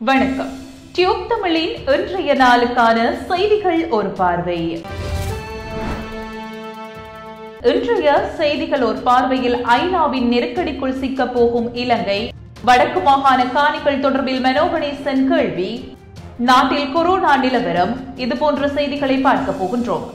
வணக்கம் டியூப் தமிழின் இன்றைய நாளுக்கான செய்திகள் ஒரு பார்வை இன்றைய செய்திகள் ஒரு பார்வையில் ஐநாவின் நெருக்கடிக்குள் சிக்கப் போகும் இலங்கை வடக்கு மாகாண காணிகள் தொடர்பில் மனோகணேசன் கேள்வி நாட்டில் கொரோனா நிலவரம் இதுபோன்ற செய்திகளை பார்க்க போகின்றோம்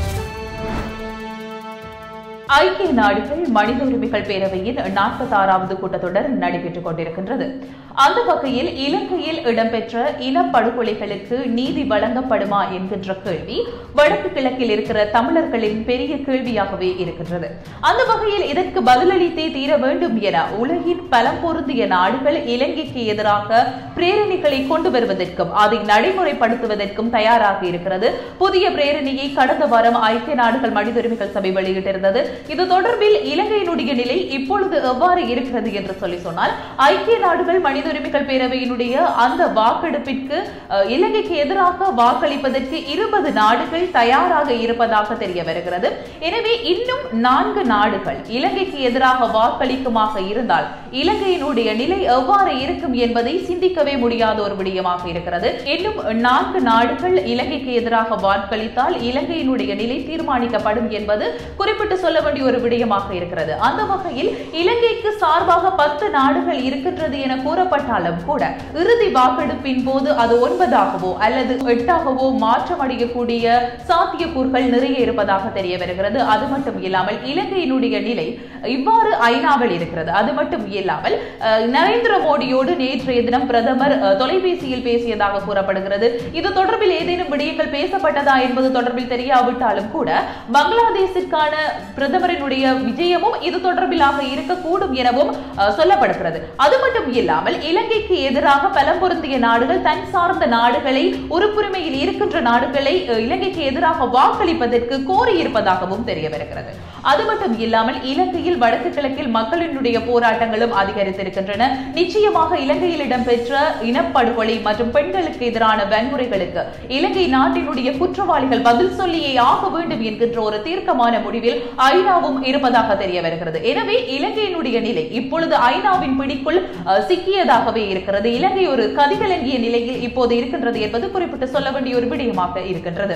ஐக்கிய நாடுகள் மனித உரிமைகள் பேரவையின் நாற்பத்தாறாவது கூட்டத்தொடர் நடைபெற்றுக் கொண்டிருக்கின்றது அந்த வகையில் இலங்கையில் இடம்பெற்ற இனப்படுகொலைகளுக்கு நீதி வழங்கப்படுமா என்கின்ற கேள்வி வடக்கு கிழக்கில் இருக்கிற தமிழர்களின் பெரிய கேள்வியாகவே இருக்கின்றது அந்த வகையில் இதற்கு பதிலளித்தே தீர வேண்டும் என உலகின் பலம் பொருந்திய நாடுகள் இலங்கைக்கு எதிராக பிரேரணைகளை கொண்டு வருவதற்கும் அதை நடைமுறைப்படுத்துவதற்கும் தயாராக இருக்கிறது புதிய பிரேரணையை கடந்த வாரம் ஐக்கிய நாடுகள் மனித உரிமைகள் சபை வெளியிட்டிருந்தது இது தொடர்பில் இலங்கையினுடைய நிலை இப்பொழுது எவ்வாறு இருக்கிறது என்று சொல்லி சொன்னால் ஐக்கிய நாடுகள் மனித உரிமைகள் பேரவையினுடைய அந்த வாக்கெடுப்பிற்கு அஹ், இலங்கைக்கு எதிராக வாக்களிப்பதற்கு இருபது நாடுகள் தயாராக இருப்பதாக தெரிய வருகிறது எனவே இன்னும் நான்கு நாடுகள் இலங்கைக்கு எதிராக வாக்களிக்குமாக இருந்தால் இலங்கையினுடைய நிலை எவ்வாறு இருக்கும் என்பதை சிந்திக்கவே முடியாத ஒரு விடயமாக இருக்கிறது இன்னும் நான்கு நாடுகள் இலங்கைக்கு எதிராக வாக்களித்தால் இலங்கையினுடைய நிலை தீர்மானிக்கப்படும் என்பது குறிப்பிட்டு சொல்ல வேண்டிய ஒரு விடயமாக இருக்கிறது அந்த வகையில் இலங்கைக்கு சார்பாக பத்து நாடுகள் இருக்கின்றது என கூறப்பட்டாலும் கூட இறுதி வாக்கெடுப்பின் போது அது ஒன்பதாகவோ அல்லது எட்டாகவோ மாற்றமடையக்கூடிய சாத்தியக்கூறுகள் நிறைய இருப்பதாக தெரிய வருகிறது அது மட்டும் இல்லாமல் இலங்கையினுடைய நிலை இவ்வாறு ஐநாவில் இருக்கிறது அது மட்டும் இல்லாமல் அஹ், நரேந்திர மோடியோடு நேற்றைய தினம் பிரதமர் அஹ், தொலைபேசியில் பேசியதாக கூறப்படுகிறது இது தொடர்பில் ஏதேனும் விடயங்கள் பேசப்பட்டதா என்பது தொடர்பில் தெரியாவிட்டாலும் கூட பங்களாதேஷிற்கான பிரதமரினுடைய விஜயமும் இது தொடர்பிலாக இருக்கக்கூடும் எனவும் அஹ், சொல்லப்படுகிறது அது மட்டும் இல்லாமல் இலங்கைக்கு எதிராக பலம் பொருந்திய நாடுகள் தன் சார்ந்த நாடுகளை உறுப்புரிமையில் இருக்கின்ற நாடுகளை அஹ், இலங்கைக்கு எதிராக வாக்களிப்பதற்கு கோரியிருப்பதாகவும் தெரிய வருகிறது அது மட்டும் இல்லாமல் இலங்கையில் வடக்கு கிழக்கில் மக்களினுடைய போராட்டங்களும் அதிகரித்திருக்கின்றன நிச்சயமாக இலங்கையில் இடம்பெற்ற இனப்படுகொலை மற்றும் பெண்களுக்கு எதிரான வன்முறைகளுக்கு இலங்கை நாட்டினுடைய குற்றவாளிகள் பதில் சொல்லியே ஆக வேண்டும் என்கின்ற ஒரு தீர்க்கமான முடிவில் ஐநாவும் இருப்பதாக தெரிய வருகிறது எனவே இலங்கையினுடைய நிலை இப்பொழுது ஐநாவின் பிடிக்குள் அஹ், சிக்கியதாகவே இருக்கிறது இலங்கை ஒரு கதிகலங்கிய நிலையில் இப்போது இருக்கின்றது என்பது குறிப்பிட்டு சொல்ல வேண்டிய ஒரு விடயமாக இருக்கின்றது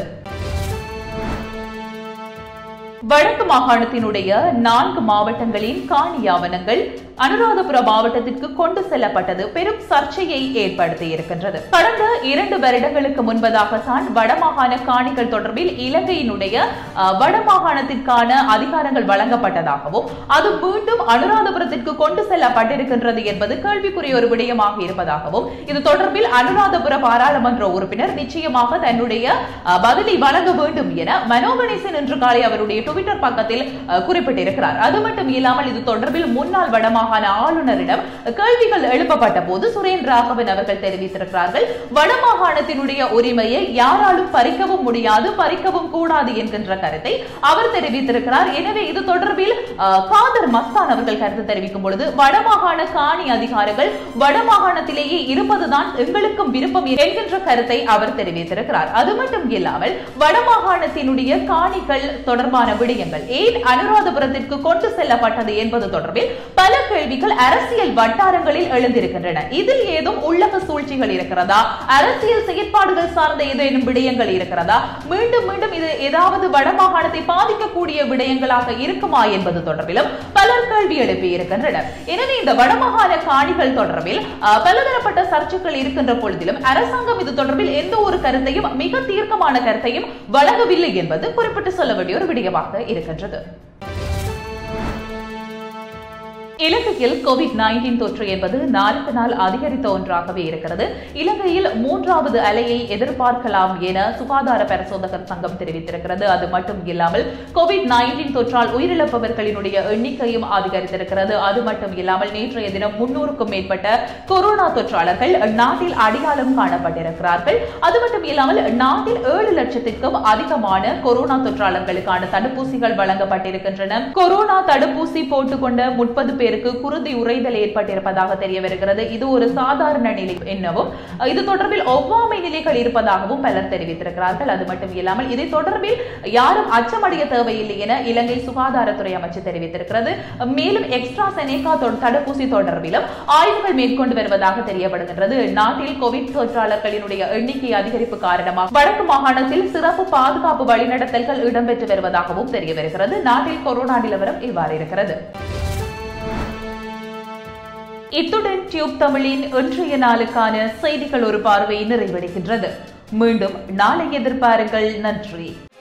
வடக்கு மாகாணத்தினுடைய நான்கு மாவட்டங்களின் காணி ஆவணங்கள் அனுராதபுர மாவட்டத்திற்கு கொண்டு செல்லப்பட்டது பெரும் சர்ச்சையை ஏற்படுத்தி இருக்கின்றது கடந்த இரண்டு வருடங்களுக்கு முன்பதாகத்தான் வடமாகாண காணிகள் தொடர்பில் இலங்கையினுடைய அஹ், வடமாகாணத்திற்கான அதிகாரங்கள் வழங்கப்பட்டதாகவும் அது மீண்டும் அனுராதபுரத்திற்கு கொண்டு செல்லப்பட்டிருக்கின்றது என்பது கேள்விக்குரிய ஒரு விடயமாக இருப்பதாகவும் இது தொடர்பில் அனுராதபுர பாராளுமன்ற உறுப்பினர் நிச்சயமாக தன்னுடைய அஹ், பதிலை வழங்க வேண்டும் என மனோகணேசன் இன்று காலை அவருடைய டுவிட்டர் பக்கத்தில் அஹ், குறிப்பிட்டிருக்கிறார் அது மட்டும் இல்லாமல் இது தொடர்பில் முன்னாள் வடமாகாண ஆளுநரிடம் கேள்விகள் எழுப்பப்பட்ட போது சுரேன் ராகவன் அவர்கள் தெரிவித்திருக்கிறார்கள் வடமாகாணத்தினுடைய உரிமையை யாராலும் பறிக்கவும் முடியாது பறிக்கவும் கூடாது என்கின்ற கருத்தை அவர் தெரிவித்திருக்கிறார் எனவே இது தொடர்பில் அஹ், காதர் மஸ்தான் அவர்கள் கருத்து தெரிவிக்கும் பொழுது வடமாகாண காணி அதிகாரிகள் வடமாகாணத்திலேயே இருப்பதுதான் எங்களுக்கும் விருப்பம் என்கின்ற கருத்தை அவர் தெரிவித்திருக்கிறார் அது மட்டும் இல்லாமல் வடமாகாணத்தினுடைய காணிகள் தொடர்பான விடயங்கள் ஏன் அனுராதபுரத்திற்கு கொண்டு செல்லப்பட்டது என்பது தொடர்பில் பல கேள்விகள் அரசியல் வட்டாரங்களில் எழுந்திருக்கின்றன இதில் ஏதும் உள்ளக சூழ்ச்சிகள் இருக்கிறதா அரசியல் செயற்பாடுகள் சார்ந்த ஏதேனும் விடயங்கள் இருக்கிறதா மீண்டும் மீண்டும் இது ஏதாவது வடமாகாணத்தை பாதிக்கக்கூடிய விடயங்களாக இருக்குமா என்பது தொடர்பிலும் பலர் கேள்வி எழுப்பி இருக்கின்றனர் எனவே இந்த வடமாகாண காணிகள் தொடர்பில் அஹ், பலதரப்பட்ட சர்ச்சைகள் இருக்கின்ற பொழுதிலும் அரசாங்கம் இது தொடர்பில் எந்த ஒரு கருத்தையும் மிக தீர்க்கமான கருத்தையும் வழங்கவில்லை என்பது குறிப்பிட்டு சொல்ல வேண்டிய ஒரு விடயமாக இருக்கின்றது இலங்கையில் கோவிட் நைன்டீன் தொற்று என்பது நாளுக்கு நாள் அதிகரித்த ஒன்றாகவே இருக்கிறது இலங்கையில் மூன்றாவது அலையை எதிர்பார்க்கலாம் என சுகாதார பரிசோதகர் சங்கம் தெரிவித்திருக்கிறது அது மட்டும் இல்லாமல் கோவிட் நைன்டீன் தொற்றால் உயிரிழப்பவர்களினுடைய எண்ணிக்கையும் அதிகரித்திருக்கிறது அது மட்டும் இல்லாமல் நேற்றைய தினம் முன்னூறுக்கும் மேற்பட்ட கொரோனா தொற்றாளர்கள் நாட்டில் அடையாளம் காணப்பட்டிருக்கிறார்கள் அது மட்டும் இல்லாமல் நாட்டில் ஏழு லட்சத்திற்கும் அதிகமான கொரோனா தொற்றாளர்களுக்கான தடுப்பூசிகள் வழங்கப்பட்டிருக்கின்றன கொரோனா தடுப்பூசி போட்டுக்கொண்ட முப்பது பேர் பேருக்கு குருதி உறைதல் ஏற்பட்டிருப்பதாக தெரிய வருகிறது இது ஒரு சாதாரண நிலை என்னவும் இது தொடர்பில் ஒவ்வாமை நிலைகள் இருப்பதாகவும் பலர் தெரிவித்திருக்கிறார்கள் அது மட்டும் இல்லாமல் இதை தொடர்பில் யாரும் அச்சமடைய தேவையில்லை என இலங்கை சுகாதாரத்துறை அமைச்சு தெரிவித்திருக்கிறது மேலும் எக்ஸ்ட்ரா செனேகா தடுப்பூசி தொடர்பிலும் ஆய்வுகள் மேற்கொண்டு வருவதாக தெரியப்படுகின்றது நாட்டில் கோவிட் தொற்றாளர்களினுடைய எண்ணிக்கை அதிகரிப்பு காரணமாக வடக்கு மாகாணத்தில் சிறப்பு பாதுகாப்பு வழிநடத்தல்கள் இடம்பெற்று வருவதாகவும் தெரிய வருகிறது நாட்டில் கொரோனா நிலவரம் இவ்வாறு இருக்கிறது இத்துடன் டியூப் தமிழின் இன்றைய நாளுக்கான செய்திகள் ஒரு பார்வை நிறைவடைகின்றது மீண்டும் நாளை எதிர்பாருங்கள் நன்றி